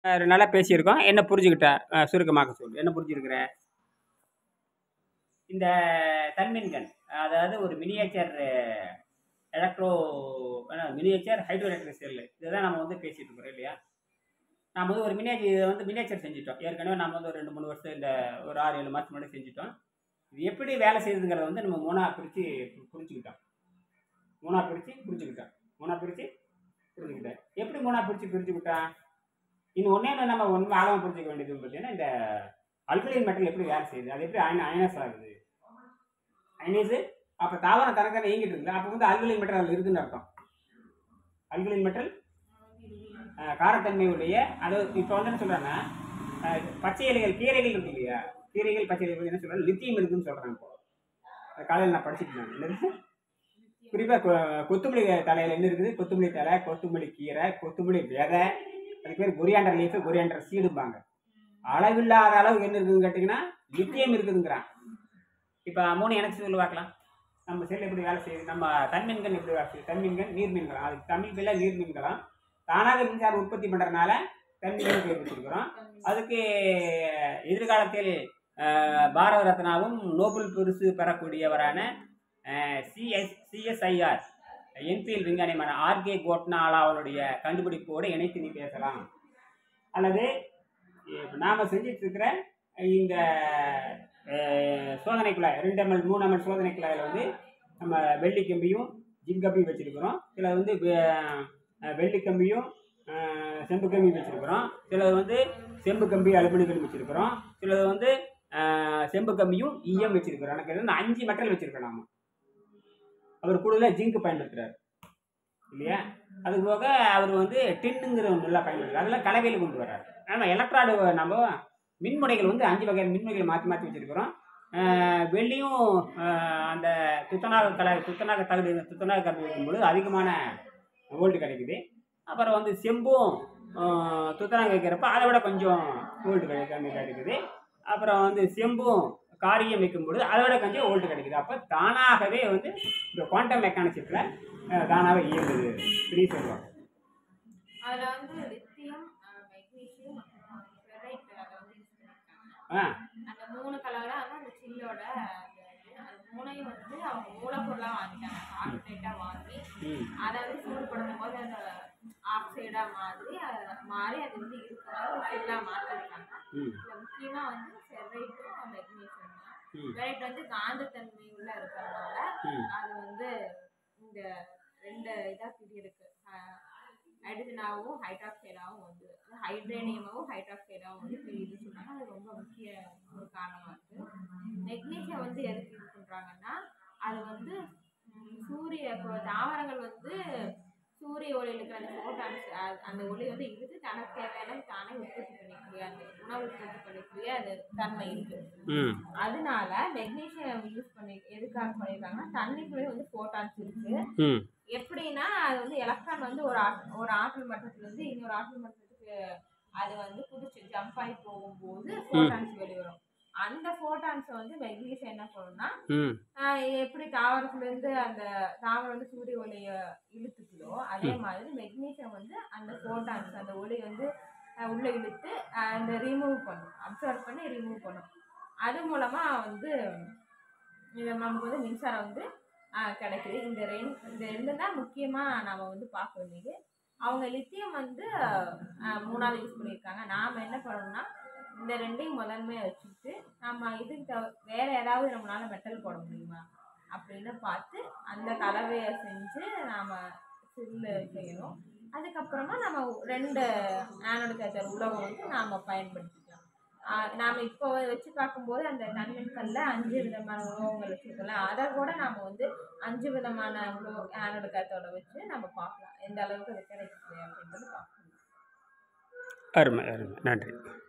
அஹ் நல்லா பேசியிருக்கோம் என்ன புரிஞ்சுக்கிட்ட அஹ் சுருக்கமாக சொல்லு என்ன புரிஞ்சுருக்கிற இந்த தன்மின்கண் அதாவது ஒரு miniature electro miniature hydro electric cell இதுதான் நம்ம வந்து பேசிட்டு இருக்கிறோம் இல்லையா நம்ம வந்து ஒரு மினியேச்சர் இதை வந்து மினியேச்சர் செஞ்சுட்டோம் ஏற்கனவே நம்ம வந்து ஒரு ரெண்டு மூணு வருஷம் இந்த ஒரு ஆறு ஏழு மாதம் முன்னாடி செஞ்சுட்டோம் இது எப்படி வேலை செய்யுதுங்கிறத வந்து நம்ம மூணாக பிரித்து புரிஞ்சுக்கிட்டோம் மூணாக பிரித்து புரிஞ்சுக்கிட்டோம் மூணாக பிரித்து புரிஞ்சுக்கிட்டேன் எப்படி மூணாக பிரித்து புரிஞ்சுக்கிட்டான் இன்னும் ஒன்றே ஒன்று நம்ம ஒன்று ஆழமாக புரிஞ்சுக்க வேண்டியது பார்த்தீங்கன்னா இந்த அல்கலைன் மெட்டல் எப்படி வேலை செய்யுது அது எப்படி அயன அயனஸ் ஆகுது அயனேஸு அப்போ தாவரம் தனக்கான இயங்கிட்டு இருக்குல்ல அப்போ வந்து அல்கலைன் மெட்டல் அதில் இருக்குன்னு அர்த்தம் அல்கலைன் மெட்டல் காரத்தன்மை உடைய அதாவது இப்போ வந்து என்ன சொல்கிறேன்னா பச்சை இலைகள் கீரைகள் இருக்கு இல்லையா கீரைகள் பச்சை இலைகள் என்ன சொல்கிறாங்க லித்தியம் இருக்குன்னு சொல்கிறாங்க இப்போ அது காலையில் நான் படிச்சுட்டு இருந்தேன். என்னது குறிப்பாக கொத்தமல்லி தலையில் என்ன இருக்குது கொத்தமல்லி தலை கொத்தமல்லி கீரை கொத்தமல்லி விதை அதுக்கு பேர் கொரியாண்டர் லீஃபு கொரியாண்டர் சீடும்பாங்க அளவில்லாத அளவு என்ன இருக்குதுன்னு கேட்டிங்கன்னா லித்தியம் இருக்குதுங்கிறான் இப்போ மூணு எனக்கு சொல்லி பார்க்கலாம் நம்ம செல் எப்படி வேலை செய்யுது நம்ம தன்மீன்கள் எப்படி வேலை செய்யுது தன்மீன்கள் நீர்மீன்களாம் அதுக்கு தமிழ் பேரில் நீர்மீன்களாம் தானாக மின்சாரம் உற்பத்தி பண்ணுறதுனால தன்மீன்கள் பேர் வச்சிருக்கிறோம் அதுக்கு எதிர்காலத்தில் அஹ், பாரத ரத்னாவும் நோபல் பரிசு பெறக்கூடியவரான சிஎஸ் சிஎஸ்ஐஆர் என்பிஎல் விஞ்ஞானியான ஆர்கே கோட்னாலா அவருடைய கண்டுபிடிப்போடு இணைத்து நீ பேசலாம் அல்லது இப்ப நாம செஞ்சுட்டு இருக்கிற இந்த அஹ், சோதனை குழாய் ரெண்டு எம்எல் மூணு எம்எல் சோதனை குழாயில் வந்து நம்ம வெள்ளி கம்பியும் ஜிங்க் கம்பியும் வச்சுருக்கிறோம் சில வந்து வெ- அஹ், வெள்ளி கம்பியும் அஹ், செம்பு கம்பியும் வச்சுருக்கிறோம் சிலது வந்து செம்பு கம்பி அலுமினியம் கம்பி வச்சுருக்கிறோம் சிலது வந்து அஹ், செம்பு கம்பியும் ஈயம் வச்சுருக்கிறோம் எனக்கு வந்து அஞ்சு மெட்டல் வச்சுருக்கோம் நாம அவர் கூடுதலாக ஜிங்க் பயன்படுத்துகிறார் இல்லையா அது போக அவர் வந்து டின்னுங்கிற ஒன்று நல்லா பயன்படுத்துறாரு அதெல்லாம் கலவையில் கொண்டு வர்றாரு ஆனால் எலக்ட்ராடு நம்ம மின்முனைகள் வந்து அஞ்சு வகையான மின்முனைகளை மாற்றி மாற்றி வச்சுருக்கிறோம் வெள்ளியும் ஆஹ், அந்த துத்தநாக கல துத்தநாக தகுதி துத்தநாக கம்பி வைக்கும்போது அதிகமான வோல்ட் கிடைக்குது அப்புறம் வந்து செம்பும் ஆஹ், துத்தநாக வைக்கிறப்ப அதை விட கொஞ்சம் வோல்ட் கிடை கம்மி கிடைக்குது அப்புறம் வந்து செம்பும் காரியம் வைக்கும்பொழுது அதை விட கொஞ்சம் வோல்ட் கிடைக்குது அப்போ தானாகவே வந்து இந்த குவாண்டம் மெக்கானிக்ஸில் தானாகவே இயங்குது இப்படி சொல்லுவாங்க அதுல வந்து லித்தியம் மெக்னீசியம் ஃபெரைட் அதை வந்து யூஸ் பண்ணிருக்காங்க ஆ அந்த மூணு கலரா வந்து அந்த சில்லோட அந்த இது. அது மூணையும் வந்து அவங்க மூலப்பொருளா வாங்கிட்டாங்க கார்பரேட்டா வாங்கி ம் அதை வந்து சூடுபடுத்தும் போது அந்த ஆக்சைடா மாதிரி அது மாறி அது வந்து இருக்கிற ஒரு சில்லா மாற்றிருக்காங்க ம் இதுல முக்கியமா வந்து ஃபெரைட்டும் மெக்னீசியம் தான் ம் ஃபெரைட் வந்து காந்தத்தன்மை உள்ள இருக்கிறதுனால ம் அது வந்து இந்த ரெண்டு இதா பிரி இருக்கு ஹைட்ரஜனாவும் ஹைட்ராக்சைடாவும் வந்து ஹைட்ரேனியமாவும் ஹைட்ராக்சைடாவும் வந்து பிரியுதுன்னு சொன்னாங்க அது ரொம்ப முக்கிய ஒரு காரணமா இருக்கு மெக்னீசியம் வந்து எதுக்கு யூஸ் பண்றாங்கன்னா அது வந்து ம், சூரிய இப்போ தாவரங்கள் வந்து சூரிய ஒளியில் இருக்கிற அந்த ஃபோட்டான்ஸ் அந்த ஒளி வந்து இழுத்து தனக்கு தேவையான தானே உற்பத்தி பண்ணிக்கூடிய அந்த உணவு உற்பத்தி பண்ணிக்கூடிய அது தன்மை இருக்கு ம் அதனால மெக்னீசியம் யூஸ் பண்ணி எதுக்காக பண்ணியிருக்காங்கன்னா தண்ணிக்குள்ளே வந்து ஃபோட்டான்ஸ் இருக்கு ம் எப்படின்னா அது வந்து எலக்ட்ரான் வந்து ஒரு ஆட்- ஒரு ஆற்றல் மட்டத்துல இருந்து இன்னொரு ஆற்றல் மட்டத்துக்கு அது வந்து குதிச்சு ஜம்ப் ஆகி போகும்போது ஃபோட்டான்ஸ் வெளிவரும் அந்த ஃபோட்டான்ஸை வந்து மெக்னீசியம் என்ன பண்ணும்னா ம் ஆஹ் எப்படி தாவரத்துல இருந்து அந்த தாவரம் வந்து சூரிய ஒளிய இழுத்துக்குதோ அதே மாதிரி மெக்னீசியம் வந்து அந்த ஃபோட்டான்ஸ் அந்த ஒளி வந்து ஆஹ் உள்ள இழுத்து ஆஹ் அந்த ரிமூவ் பண்ணும் அப்சர்வ் பண்ணி ரிமூவ் பண்ணும் அது மூலமா வந்து இது நமக்கு வந்து மின்சாரம் வந்து ஆஹ் கிடைக்குது இந்த ரெண்டு இந்த ரெண்டு தான் முக்கியமா நாம வந்து பார்க்க வேண்டியது அவங்க லித்தியம் வந்து ஆஹ் மூணாவது யூஸ் பண்ணியிருக்காங்க நாம என்ன பண்ணணும்னா இந்த ரெண்டையும் முதன்மையா வச்சுக்கிட்டு நம்ம இதுக்கு தவ வேற ஏதாவது நம்மளால மெட்டல் போட முடியுமா அப்படின்னு பார்த்து அந்த கலவையை செஞ்சு நாம சில்லு செய்யணும் அதுக்கப்புறமா நம்ம ரெண்டு ஆனோடு கேச்சர் உலகம் வந்து நாம பயன்படுத்திக்கலாம் ஆஹ் நாம இப்போ வச்சு பார்க்கும்போது அந்த தன்மின்கல்ல அஞ்சு விதமான உலோகங்கள் வச்சிருக்கோம்ல அதை கூட நாம வந்து அஞ்சு விதமான உலோ ஆனோடு கேத்தோட வச்சு நம்ம பார்க்கலாம் எந்த அளவுக்கு அது கிடைக்குது அப்படின்றது பார்க்கலாம் அருமை அருமை நன்றி